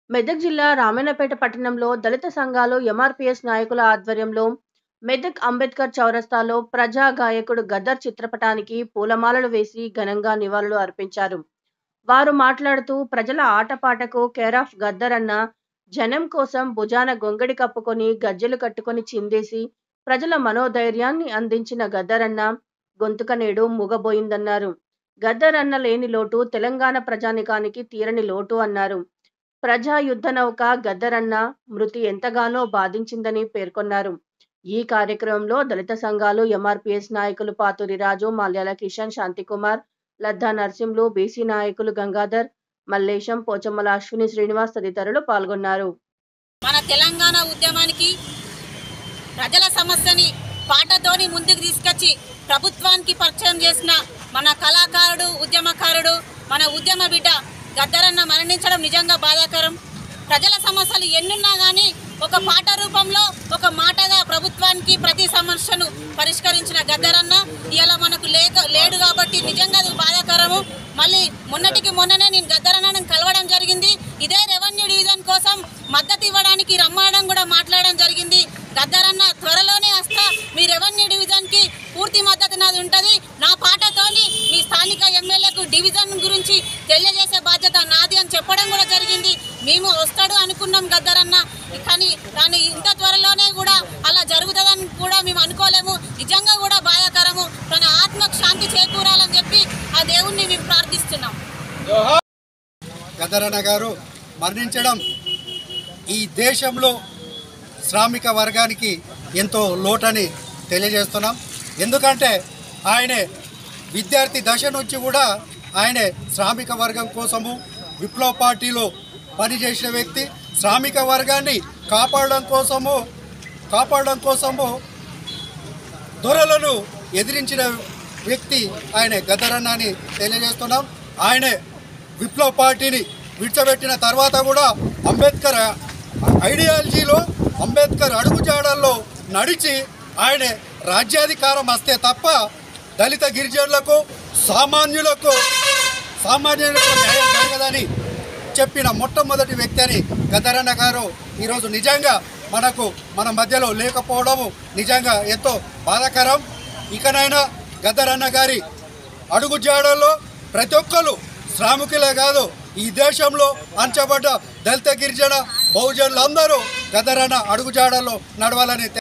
మెదక్ జిల్లా రామాయణపేట పట్టణంలో దళిత సంఘాలు ఎంఆర్పీఎస్ నాయకుల ఆధ్వర్యంలో మెదక్ అంబేద్కర్ చౌరస్తాలో ప్రజా గాయకుడు గద్దర్ చిత్రపటానికి పూలమాలలు వేసి ఘనంగా నివాళులు అర్పించారు వారు మాట్లాడుతూ ప్రజల ఆటపాటకు కేర్ ఆఫ్ గద్దర్ అన్న జనం కోసం భుజాన గొంగడి కప్పుకొని గజ్జెలు కట్టుకొని చిందేసి ప్రజల మనోధైర్యాన్ని అందించిన గద్దరన్న గొంతుక నేడు మూగబోయిందన్నారు గద్దర్ అన్న లేని లోటు తెలంగాణ ప్రజానికానికి తీరని లోటు అన్నారు ప్రజా యుద్ధ నౌక గద్దరన్న మృతి ఎంతగానో బాధించిందని పేర్కొన్నారు ఈ కార్యక్రమంలో దళిత సంఘాలు ఎంఆర్పీఎస్ నాయకులు పాతూరి రాజు మాల్యాల కిషన్ శాంతికుమార్ లద్దా నర్సింలు బీసీ నాయకులు గంగాధర్ మల్లేశం పోచమ్మల అశ్విని శ్రీనివాస్ తదితరులు పాల్గొన్నారు మన తెలంగాణ ఉద్యమానికి ప్రజల సమస్యని పాటతోని ముందుకు తీసుకొచ్చి ప్రభుత్వానికి పరిచయం చేసిన మన కళాకారుడు ఉద్యమకారుడు మన ఉద్యమ బిడ్డ గద్దరన్న మరణించడం నిజంగా బాధాకరం ప్రజల సమస్యలు ఎన్నున్నా కానీ ఒక పాట రూపంలో ఒక మాటగా ప్రభుత్వానికి ప్రతి సమస్యను పరిష్కరించిన గద్దరన్న ఇలా మనకు లేక లేడు కాబట్టి నిజంగా అది బాధాకరము మళ్ళీ మొన్నటికి మొన్ననే నేను గద్దరన్నను కలవడం జరిగింది ఇదే రెవెన్యూ డివిజన్ కోసం మద్దతు ఇవ్వడానికి రమ్మనడం కూడా మాట్లాడడం జరిగింది గద్దరన్న త్వరలోనే వస్తా మీ రెవెన్యూ డివిజన్కి పూర్తి మద్దతు నాది ఉంటుంది నా పాటతోని మీ స్థానిక ఎమ్మెల్యేకు డివిజన్ గురించి తెలియజేసే బాధ్యత నాది అని చెప్పడం కూడా జరిగింది మేము వస్తాడు అనుకున్నాం గద్దరన్న కానీ కానీ ఇంత త్వరలోనే కూడా అలా జరుగుతుందని కూడా మేము అనుకోలేము నిజంగా కూడా బాధాకరము తన ఆత్మకు శాంతి చేకూరాలని చెప్పి ఆ దేవుణ్ణి మేము ప్రార్థిస్తున్నాం గద్దరన్న గారు మరణించడం ఈ దేశంలో శ్రామిక వర్గానికి ఎంతో లోటని తెలియజేస్తున్నాం ఎందుకంటే ఆయనే విద్యార్థి దశ నుంచి కూడా ఆయనే శ్రామిక వర్గం కోసము విప్లవ పార్టీలో పనిచేసిన వ్యక్తి శ్రామిక వర్గాన్ని కాపాడడం కోసము కాపాడడం కోసము దొరలను ఎదిరించిన వ్యక్తి ఆయన గద్దరన్న అని తెలియజేస్తున్నాం ఆయనే విప్లవ పార్టీని విడిచబెట్టిన తర్వాత కూడా అంబేద్కర్ ఐడియాలజీలో అంబేద్కర్ అడుగుజాడల్లో నడిచి ఆయన రాజ్యాధికారం వస్తే తప్ప దళిత గిరిజనులకు సామాన్యులకు సామాన్యులకు న్యాయం జరగదని చెప్పిన మొట్టమొదటి వ్యక్తి అని గద్దరన్న గారు ఈరోజు నిజంగా మనకు మన మధ్యలో లేకపోవడము నిజంగా ఎంతో బాధాకరం ఇకనైనా గద్దరన్న గారి అడుగుజాడల్లో ప్రతి ఒక్కరు శ్రామికులే కాదు ఈ దేశంలో అంచబడ్డ దళిత గిరిజన బహుజనులందరూ గద్దరన్న అడుగుజాడల్లో నడవాలని